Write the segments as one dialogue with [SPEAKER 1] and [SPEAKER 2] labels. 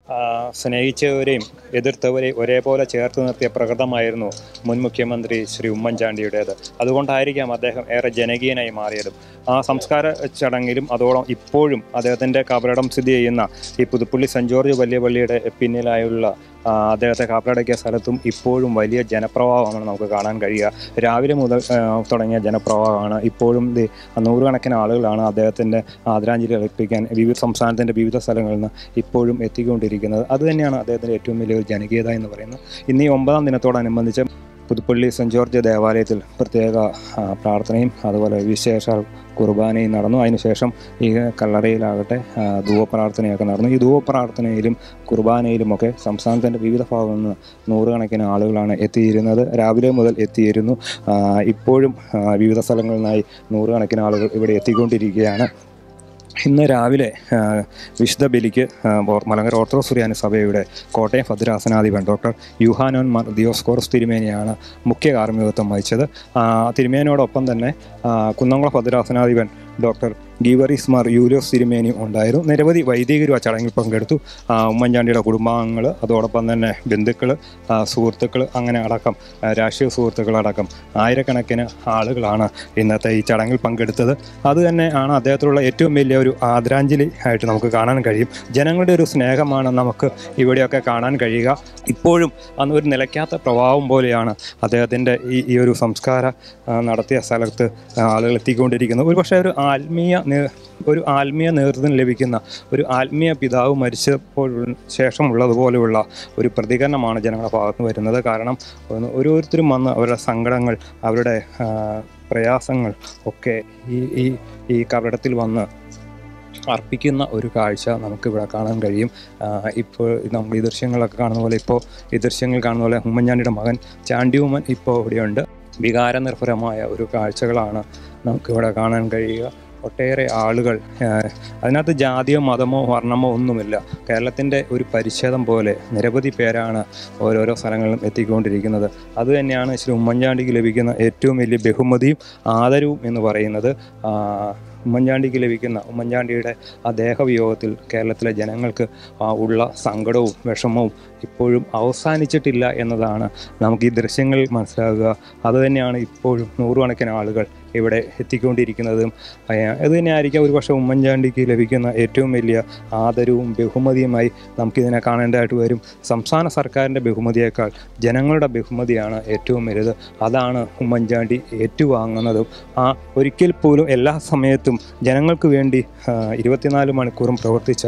[SPEAKER 1] ആ, സ്നേഹിച്ചവരെയും എതിർത്തവരെയും ഒരേപോലെ ചേർത്ത് നിർത്തിയ പ്രകൃതമായിരുന്നു മുൻ മുഖ്യമന്ത്രി ശ്രീ ഉമ്മൻചാണ്ടിയുടേത് അതുകൊണ്ടായിരിക്കാം അദ്ദേഹം ഏറെ ജനകീയനായി മാറിയതും ആ സംസ്കാര ചടങ്ങിലും അതോളം ഇപ്പോഴും അദ്ദേഹത്തിൻ്റെ കബറടം സ്ഥിതി ചെയ്യുന്ന ഈ പുതുപ്പള്ളി സെൻറ് ജോർജ് വലിയ പള്ളിയുടെ പിന്നിലായുള്ള ആ, അദ്ദേഹത്തെ കാപ്പടക്കിയ സ്ഥലത്തും ഇപ്പോഴും വലിയ ജനപ്രവാഹമാണ് നമുക്ക് കാണാൻ കഴിയുക രാവിലെ മുതൽ ആ, തുടങ്ങിയ ജനപ്രവാഹമാണ് ഇപ്പോഴും ദേ നൂറുകണക്കിന് ആളുകളാണ് അദ്ദേഹത്തിൻ്റെ ആദരാഞ്ജലി അർപ്പിക്കാൻ വിവിധ സംസ്ഥാനത്തിൻ്റെ വിവിധ സ്ഥലങ്ങളിൽ നിന്ന് ഇപ്പോഴും എത്തിക്കൊണ്ടിരിക്കുന്നത് അതുതന്നെയാണ് അദ്ദേഹത്തിൻ്റെ ഏറ്റവും വലിയ ഒരു ജനകീയത എന്ന് പറയുന്നത് ഇന്ന് ഈ ഒമ്പതാം ദിനത്തോടനുബന്ധിച്ച് പുതുപ്പള്ളി സെൻറ് ജോർജ് ദേവാലയത്തിൽ പ്രത്യേക ആ, പ്രാർത്ഥനയും അതുപോലെ വിശേഷ കുർബാനയും നടന്നു അതിനുശേഷം ഈ കല്ലറയിലാകട്ടെ ആ, ധൂവപ്രാർത്ഥനയൊക്കെ നടന്നു ഈ ധൂവപ്രാർത്ഥനയിലും കുർബാനയിലുമൊക്കെ സംസ്ഥാനത്തിൻ്റെ വിവിധ ഭാഗങ്ങളിൽ നിന്ന് നൂറുകണക്കിന് ആളുകളാണ് എത്തിയിരുന്നത് രാവിലെ മുതൽ എത്തിയിരുന്നു ആ, ഇപ്പോഴും ആ, വിവിധ സ്ഥലങ്ങളിൽ നിന്നായി നൂറുകണക്കിന് ആളുകൾ ഇവിടെ എത്തിക്കൊണ്ടിരിക്കുകയാണ് ഇന്ന് രാവിലെ ആ, വിശുദ്ധ ബലിക്ക് ആ, ഓർ- മലങ്കര ഓർത്തഡോക്സ് സുറിയാനി സഭയുടെ കോട്ടയം ഭദ്രാസനാധിപൻ ഡോക്ടർ യുഹാനോൻ മാർ ദിയോസ്കോറസ് തിരുമേനിയാണ് മുഖ്യ കാർമ്മികത്വം വഹിച്ചത് ആ, തിരുമേനിയോടൊപ്പം തന്നെ ആ, കുന്നംകുളം ഭദ്രാസനാധിപൻ ഡോക്ടർ ഗീവറീസ് മാർ യൂലിയോസ് തിരുമേനി ഉണ്ടായിരുന്നു നിരവധി വൈദികരും ആ ചടങ്ങിൽ പങ്കെടുത്തു ആ, ഉമ്മൻചാണ്ടിയുടെ കുടുംബാംഗങ്ങൾ അതോടൊപ്പം തന്നെ ബന്ധുക്കൾ സുഹൃത്തുക്കൾ അങ്ങനെ അടക്കം ആ, രാഷ്ട്രീയ സുഹൃത്തുക്കളടക്കം ആയിരക്കണക്കിന് ആളുകളാണ് ഇന്നത്തെ ഈ ചടങ്ങിൽ പങ്കെടുത്തത് അത് തന്നെ ആണ് അദ്ദേഹത്തിലുള്ള ഏറ്റവും വലിയ ഒരു ആദരാഞ്ജലി ആയിട്ട് നമുക്ക് കാണാൻ കഴിയും ജനങ്ങളുടെ ഒരു സ്നേഹമാണ് നമുക്ക് ഇവിടെയൊക്കെ കാണാൻ കഴിയുക ഇപ്പോഴും അന്ന് ഒരു നിലയ്ക്കാത്ത പ്രഭാവം പോലെയാണ് അദ്ദേഹത്തിൻ്റെ ഈ ഈ ഒരു സംസ്കാര ആ, നടത്തിയ സ്ഥലത്ത് ആളുകൾ എത്തിക്കൊണ്ടിരിക്കുന്നത് ഒരു പക്ഷേ ഒരു ആത്മീയ നേ- ഒരു ആത്മീയ നേതൃത്വം ലഭിക്കുന്ന ഒരു ആത്മീയ പിതാവ് മരിച്ചപ്പോൾ ശേഷമുള്ളതുപോലെയുള്ള ഒരു പ്രതികരണമാണ് ജനങ്ങളുടെ ഭാഗത്ത് നിന്ന് വരുന്നത് കാരണം ഒന്ന് ഓരോരുത്തരും വന്ന് അവരുടെ സങ്കടങ്ങൾ അവരുടെ ആ, പ്രയാസങ്ങൾ ഒക്കെ ഈ ഈ ഈ കവടത്തിൽ വന്ന് അർപ്പിക്കുന്ന ഒരു കാഴ്ച നമുക്കിവിടെ കാണാൻ കഴിയും ആ, ഇപ്പോൾ നമ്മൾ ഈ ദൃശ്യങ്ങളൊക്കെ കാണുന്ന പോലെ ഇപ്പോൾ ഈ ദൃശ്യങ്ങൾ കാണുന്ന പോലെ ഉമ്മൻചാണ്ടിയുടെ മകൻ ചാണ്ടി ഉമ്മൻ ഇപ്പോൾ ഇവിടെയുണ്ട് വികാരനിർഭരമായ ഒരു കാഴ്ചകളാണ് നമുക്കിവിടെ കാണാൻ കഴിയുക ഒട്ടേറെ ആളുകൾ ആ, അതിനകത്ത് ജാതിയോ മതമോ വർണ്ണമോ ഒന്നുമില്ല കേരളത്തിൻ്റെ ഒരു പരിച്ഛേദം പോലെ നിരവധി പേരാണ് ഓരോരോ സ്ഥലങ്ങളിലും എത്തിക്കൊണ്ടിരിക്കുന്നത് അതുതന്നെയാണ് ശ്രീ ഉമ്മൻചാണ്ടിക്ക് ലഭിക്കുന്ന ഏറ്റവും വലിയ ബഹുമതിയും ആദരവും എന്ന് പറയുന്നത് ആ, ഉമ്മൻചാണ്ടിക്ക് ലഭിക്കുന്ന ഉമ്മൻചാണ്ടിയുടെ ആ ദേഹവിയോഗത്തിൽ കേരളത്തിലെ ജനങ്ങൾക്ക് ആ ഉള്ള സങ്കടവും വിഷമവും ഇപ്പോഴും അവസാനിച്ചിട്ടില്ല എന്നതാണ് നമുക്ക് ഈ ദൃശ്യങ്ങളിൽ മനസ്സിലാകുക അതുതന്നെയാണ് ഇപ്പോഴും നൂറുകണക്കിന് ആളുകൾ ഇവിടെ എത്തിക്കൊണ്ടിരിക്കുന്നതും അയ- അത് തന്നെയായിരിക്കാം ഒരുപക്ഷെ ഉമ്മൻചാണ്ടിക്ക് ലഭിക്കുന്ന ഏറ്റവും വലിയ ആദരവും ബഹുമതിയുമായി നമുക്കിതിനെ കാണേണ്ടതായിട്ട് വരും സംസ്ഥാന സർക്കാരിൻ്റെ ബഹുമതിയേക്കാൾ ജനങ്ങളുടെ ബഹുമതിയാണ് ഏറ്റവും വലുത് അതാണ് ഉമ്മൻചാണ്ടി ഏറ്റുവാങ്ങുന്നതും ആ ഒരിക്കൽ പോലും എല്ലാ സമയത്തും ജനങ്ങൾക്ക് വേണ്ടി ആ, ഇരുപത്തിനാല് മണിക്കൂറും പ്രവർത്തിച്ച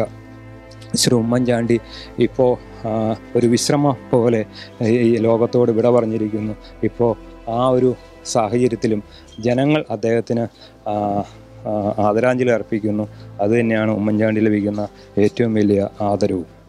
[SPEAKER 1] ശ്രീ ഉമ്മൻചാണ്ടി ഇപ്പോൾ ഒരു വിശ്രമം പോലെ ഈ ഈ ലോകത്തോട് വിട പറഞ്ഞിരിക്കുന്നു ഇപ്പോൾ ആ ഒരു സാഹചര്യത്തിലും ജനങ്ങൾ അദ്ദേഹത്തിന് ആ, ആ, ആദരാഞ്ജലി അർപ്പിക്കുന്നു അതുതന്നെയാണ് ഉമ്മൻചാണ്ടി ലഭിക്കുന്ന ഏറ്റവും വലിയ ആദരവും